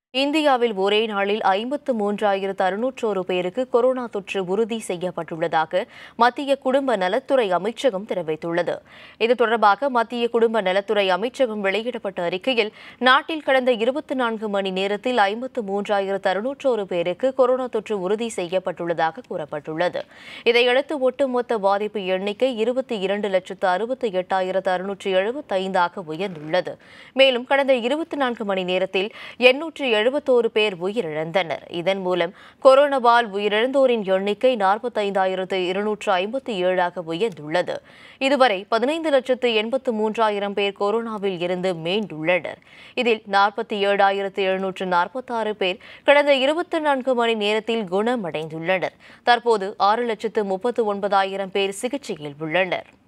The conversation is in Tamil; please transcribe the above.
இந்தியாவில் ஒரே நாளில் ஐம்பத்து மூன்றாயிரத்து அறுநூற்றோரு பேருக்கு கொரோனா தொற்று உறுதி செய்யப்பட்டுள்ளதாக மத்திய குடும்ப நலத்துறை அமைச்சகம் தெரிவித்துள்ளது இது தொடர்பாக மத்திய குடும்ப நலத்துறை அமைச்சகம் வெளியிடப்பட்ட அறிக்கையில் நாட்டில் கடந்த இருபத்தி நான்கு மணி நேரத்தில் ஐம்பத்து மூன்றாயிரத்து அறுநூற்றோரு பேருக்கு கொரோனா தொற்று உறுதி செய்யப்பட்டுள்ளதாக கூறப்பட்டுள்ளது இதையடுத்து ஒட்டுமொத்த பாதிப்பு எண்ணிக்கை இருபத்தி இரண்டு லட்சத்து அறுபத்தி எட்டாயிரத்து அறுநூற்று எழுபத்தைந்தாக உயர்ந்துள்ளது மேலும் கடந்த இருபத்தி நான்கு மணி நேரத்தில் எண்ணூற்று எழுபத்தோரு பேர் உயிரிழந்தனர் இதன் மூலம் கொரோனாவால் உயிரிழந்தோரின் எண்ணிக்கை நாற்பத்தைந்தாயிரத்து இருநூற்று ஐம்பத்தி ஏழாக உயர்ந்துள்ளது இதுவரை பதினைந்து லட்சத்து எண்பத்து மூன்றாயிரம் பேர் கொரோனாவில் இருந்து மீண்டுள்ளனர் இதில் நாற்பத்தி ஏழாயிரத்து எழுநூற்று நாற்பத்தாறு பேர் கடந்த இருபத்தி நான்கு மணி நேரத்தில் குணமடைந்துள்ளனர் தற்போது ஆறு லட்சத்து முப்பத்து ஒன்பதாயிரம் பேர் சிகிச்சையில் உள்ளனர்